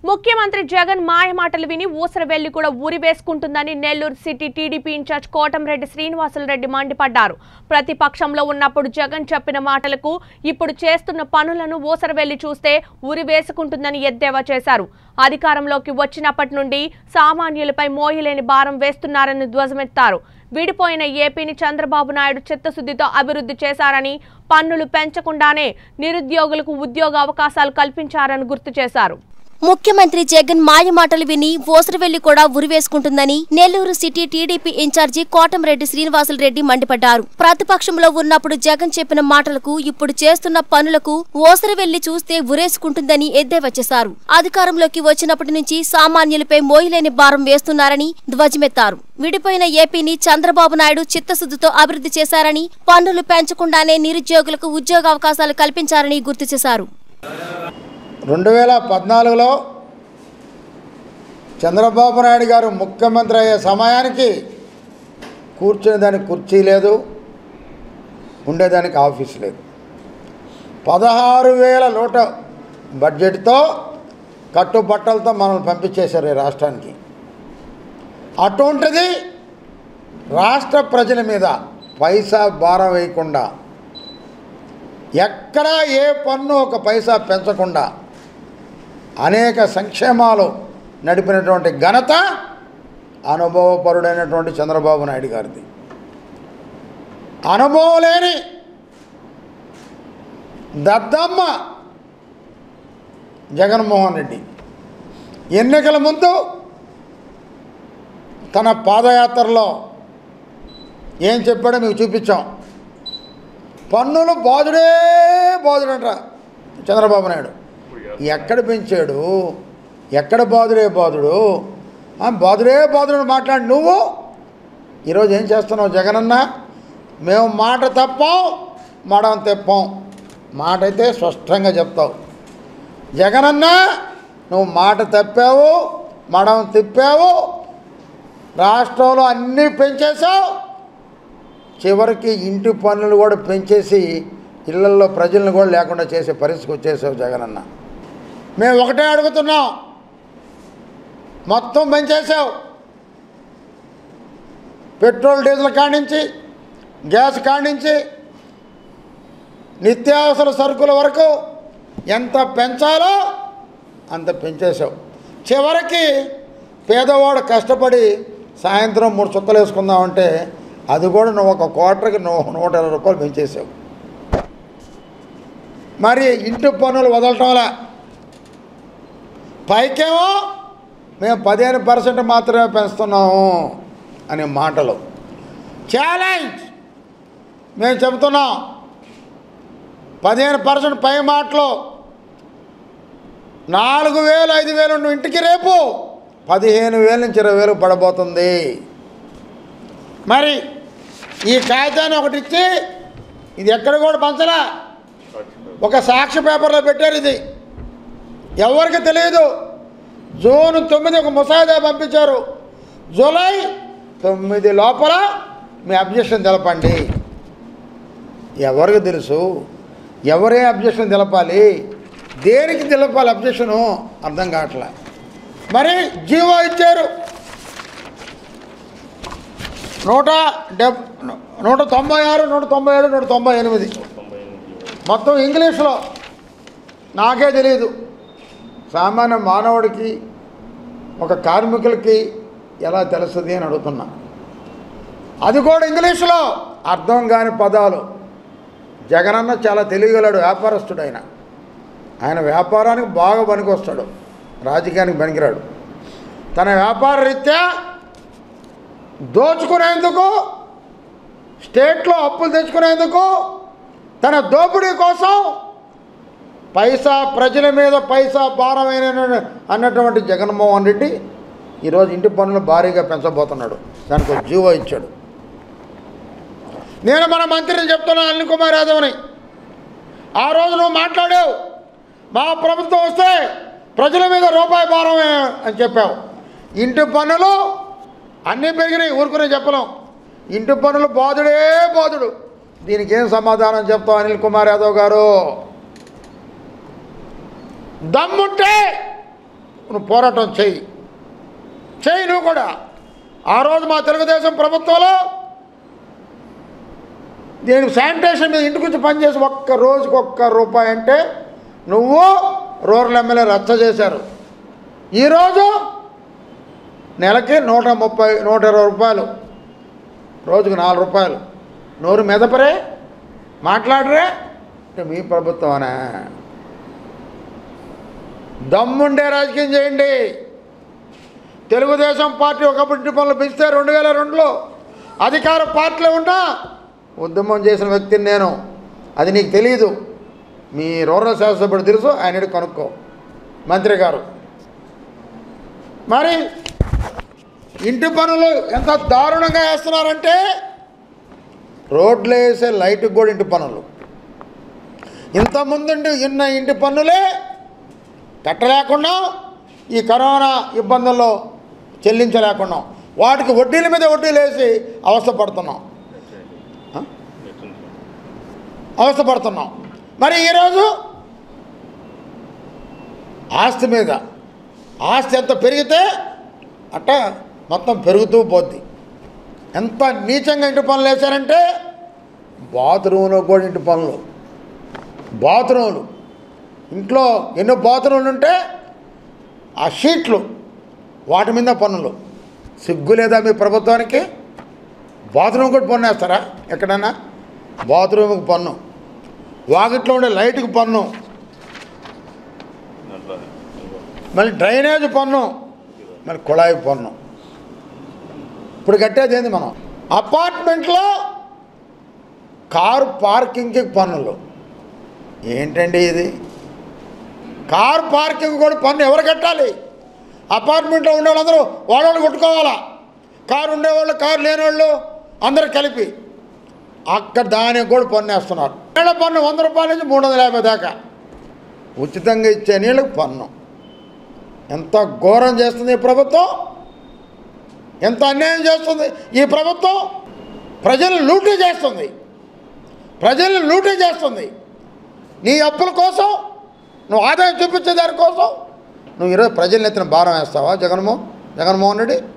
ముఖ్యమంత్రి జగన్ మాయమాటలు విని ఊసరవెల్లి కూడా ఊరి వేసుకుంటుందని నెల్లూరు సిటీ టీడీపీ ఇన్ఛార్జ్ కోటంరెడ్డి శ్రీనివాసులరెడ్డి మండిపడ్డారు ప్రతిపక్షంలో ఉన్నప్పుడు జగన్ చెప్పిన మాటలకు ఇప్పుడు చేస్తున్న పనులను ఊసరవెల్లి చూస్తే ఊరి వేసుకుంటుందని ఎద్దేవా చేశారు అధికారంలోకి వచ్చినప్పటి నుండి సామాన్యులపై మోయలేని భారం వేస్తున్నారని ధ్వజమెత్తారు విడిపోయిన ఏపీని చంద్రబాబు నాయుడు చిత్తశుద్ధితో అభివృద్ధి చేశారని పన్నులు పెంచకుండానే నిరుద్యోగులకు ఉద్యోగ అవకాశాలు కల్పించారని గుర్తు చేశారు ముఖ్యమంత్రి జగన్ మాయ మాటలు విని ఓసరవెల్లి కూడా ఉరివేసుకుంటుందని నెల్లూరు సిటీ టీడీపీ ఇన్ఛార్జి కోటంరెడ్డి శ్రీనివాసులరెడ్డి మండిపడ్డారు ప్రతిపక్షంలో ఉన్నప్పుడు జగన్ చెప్పిన మాటలకు ఇప్పుడు చేస్తున్న పనులకు ఓసరవెల్లి చూస్తే ఉరేసుకుంటుందని ఎద్దేవా చేశారు అధికారంలోకి వచ్చినప్పటి నుంచి సామాన్యులపై మోయలేని భారం వేస్తున్నారని ధ్వజమెత్తారు విడిపోయిన ఏపీని చంద్రబాబు నాయుడు చిత్తశుద్ధితో అభివృద్ధి చేశారని పన్నులు పెంచకుండానే నిరుద్యోగులకు ఉద్యోగ అవకాశాలు కల్పించారని గుర్తు చేశారు రెండు వేల పద్నాలుగులో చంద్రబాబు నాయుడు గారు ముఖ్యమంత్రి అయ్యే సమయానికి కూర్చునే దానికి కుర్చీ లేదు ఉండేదానికి ఆఫీస్ లేదు పదహారు వేల లోట బడ్జెట్తో కట్టుబట్టలతో మనల్ని పంపించేశారు ఈ రాష్ట్రానికి అటువంటిది రాష్ట్ర ప్రజల మీద పైసా భారం వేయకుండా ఎక్కడా ఏ పన్ను ఒక పైసా పెంచకుండా అనేక సంక్షేమాలు నడిపినటువంటి ఘనత అనుభవపరుడైనటువంటి చంద్రబాబు నాయుడు గారిది అనుభవం లేని దద్దమ్మ జగన్మోహన్ రెడ్డి ఎన్నికల ముందు తన పాదయాత్రలో ఏం చెప్పాడో మీకు చూపించాం పన్నులు బాధుడే బాధుడంట చంద్రబాబు నాయుడు ఎక్కడ పెంచాడు ఎక్కడ బాధుడే బాధుడు ఆ, బాధుడే బాధుడు మాట్లాడి నువ్వు ఈరోజు ఏం చేస్తున్నావు జగనన్న మేము మాట తప్పాం మడం తెప్పాం మాట అయితే స్పష్టంగా చెప్తావు జగనన్న నువ్వు మాట తప్పావు మడం తిప్పావు రాష్ట్రంలో అన్నీ పెంచేశావు చివరికి ఇంటి పన్నులు కూడా పెంచేసి ఇళ్లల్లో ప్రజలను కూడా లేకుండా చేసే పరిస్థితికి వచ్చేసావు జగనన్న మేము ఒకటే అడుగుతున్నాం మొత్తం పెంచేసావు పెట్రోల్ డీజిల్ కాడించి గ్యాస్ కాడించి నిత్యావసర సరుకుల వరకు ఎంత పెంచాలో అంత పెంచేసావు చివరికి పేదవాడు కష్టపడి సాయంత్రం మూడు చుక్కలు వేసుకుందామంటే అది కూడా నువ్వు ఒక క్వార్టర్కి నువ్వు నూట ఇరవై రూపాయలు పెంచేసావు మరి ఇంటి పన్నులు వదలటంలా పైకేమో మేము పదిహేను పర్సెంట్ మాత్రమే పెంచుతున్నాము అనే మాటలు ఛాలెంజ్ మేము చెబుతున్నాం పదిహేను పర్సెంట్ పై మాటలు నాలుగు వేలు ఐదు వేలు ఉన్న ఇంటికి రేపు పదిహేను వేల నుంచి ఇరవై వేలు పడబోతుంది మరి ఈ కాగితాన్ని ఒకటి ఇచ్చి ఇది ఎక్కడ కూడా పంచలా ఒక సాక్షి పేపర్లో పెట్టారు ఇది ఎవరికి తెలియదు జూన్ తొమ్మిది ఒక ముసాయిదా పంపించారు జూలై తొమ్మిది లోపల మీ అబ్జెక్షన్ తెలపండి ఎవరికి తెలుసు ఎవరే అబ్జెక్షన్ తెలపాలి దేనికి తెలపాలి అబ్జెక్షను అర్థం కావట్లే మరి జీవో ఇచ్చారు నూట డెబ్ నూట తొంభై ఆరు నూట తొంభై ఏడు నూట తొంభై ఎనిమిది మొత్తం ఇంగ్లీష్లో నాకే తెలియదు సామాన్య మానవుడికి ఒక కార్మికులకి ఎలా తెలుస్తుంది అని అడుగుతున్నా అది కూడా ఇంగ్లీష్లో అర్థం కాని పదాలు జగనన్న చాలా తెలియగలడు వ్యాపారస్తుడు ఆయన ఆయన వ్యాపారానికి బాగా పనికొస్తాడు రాజకీయానికి పనికిరాడు తన వ్యాపార రీత్యా దోచుకునేందుకు స్టేట్లో అప్పులు తెచ్చుకునేందుకు తన దోపిడీ కోసం పైసా ప్రజల మీద పైసా భారమైన అన్నటువంటి జగన్మోహన్ రెడ్డి ఈరోజు ఇంటి పన్నులు భారీగా పెంచబోతున్నాడు దానికి ఒక జీవో ఇచ్చాడు నేను మన మంత్రిని చెప్తున్నాను అనిల్ కుమార్ యాదవ్ని ఆ రోజు నువ్వు మాట్లాడావు మా ప్రభుత్వం వస్తే ప్రజల మీద రూపాయి భారమే అని చెప్పావు ఇంటి పన్నులు అన్నీ పెరిగినాయి ఊరుకునే చెప్పలేం ఇంటి పన్నులు బాధుడే బాధుడు దీనికి ఏం సమాధానం చెప్తావు అనిల్ కుమార్ యాదవ్ గారు దమ్ముంటే నువ్వు పోరాటం చెయ్యి చెయ్యి నువ్వు కూడా ఆ రోజు మా తెలుగుదేశం ప్రభుత్వంలో నేను శానిటేషన్ మీద ఇంటికి వచ్చి పనిచేసి ఒక్క రోజుకి ఒక్క రూపాయి అంటే నువ్వు రూరల్ ఎమ్మెల్యే రచ్చ చేశారు ఈరోజు నెలకి నూట ముప్పై నూట ఇరవై రూపాయలు రోజుకు నాలుగు రూపాయలు నోరు మెదపరే మాట్లాడరే అంటే మీ ప్రభుత్వమనే దమ్ముండే రాజకీయం చేయండి తెలుగుదేశం పార్టీ ఒకప్పుడు ఇంటి పనులు పెంచితే రెండు వేల రెండులో అధికార పార్టీలో ఉన్నా ఉద్యమం చేసిన వ్యక్తిని నేను అది నీకు తెలియదు మీ రూరల్ శాసనసభ్యుడు తెలుసు ఆయన కనుక్కో మంత్రి గారు మరి ఇంటి పనులు ఎంత దారుణంగా వేస్తున్నారంటే రోడ్లు వేసే లైట్కి కూడా ఇంటి పనులు ఇంతకుముందు ఉన్న ఇంటి పన్నులే కట్టలేకుండా ఈ కరోనా ఇబ్బందుల్లో చెల్లించలేకున్నాం వాటికి వడ్డీల మీద వడ్డీలు వేసి అవస్థపడుతున్నాం ఆ? అవస్థపడుతున్నాం మరి ఈరోజు ఆస్తి మీద ఆస్తి ఎంత పెరిగితే అట్ట మొత్తం పెరుగుతూ పోద్ది ఎంత నీచంగా ఇంటి పనులు వేశారంటే బాత్రూంలో కూడా ఇంటి పనులు బాత్రూములు ఇంట్లో ఎన్నో బాత్రూములు ఉంటే ఆ షీట్లు వాటి మీద పన్నులు సిగ్గు లేదా మీ ప్రభుత్వానికి బాత్రూమ్ కూడా పన్ను వేస్తారా ఎక్కడన్నా బాత్రూమ్కి పన్ను వాకిట్లో ఉండే లైట్కి పన్ను మళ్ళీ డ్రైనేజ్ పన్ను మళ్ళీ కుళాయి పన్ను ఇప్పుడు కట్టేది ఏంది మనం అపార్ట్మెంట్లో కారు పార్కింగ్కి పన్నులు ఏంటండి ఇది కార్ పార్కింగ్ కూడా పన్ను ఎవరు కట్టాలి అపార్ట్మెంట్లో ఉండే వాళ్ళందరూ వాళ్ళని కొట్టుకోవాలా కారు ఉండేవాళ్ళు కారు లేనివాళ్ళు అందరూ కలిపి అక్కడ దానికి కూడా పన్ను వేస్తున్నారు నీళ్ళ పన్ను వంద రూపాయల నుంచి మూడు వందల యాభై దాకా ఉచితంగా ఇచ్చే నీళ్ళకి పన్ను ఎంత ఘోరం చేస్తుంది ఈ ప్రభుత్వం ఎంత అన్యాయం చేస్తుంది ఈ ప్రభుత్వం ప్రజలను లూటీ చేస్తుంది ప్రజల్ని లూటీ చేస్తుంది నీ అప్పుల కోసం నువ్వు ఆదాయం చూపించే దానికోసం నువ్వు ఈరోజు ప్రజల్ని ఎత్తిన భారం వేస్తావా జగన్మోహన్ జగన్మోహన్ రెడ్డి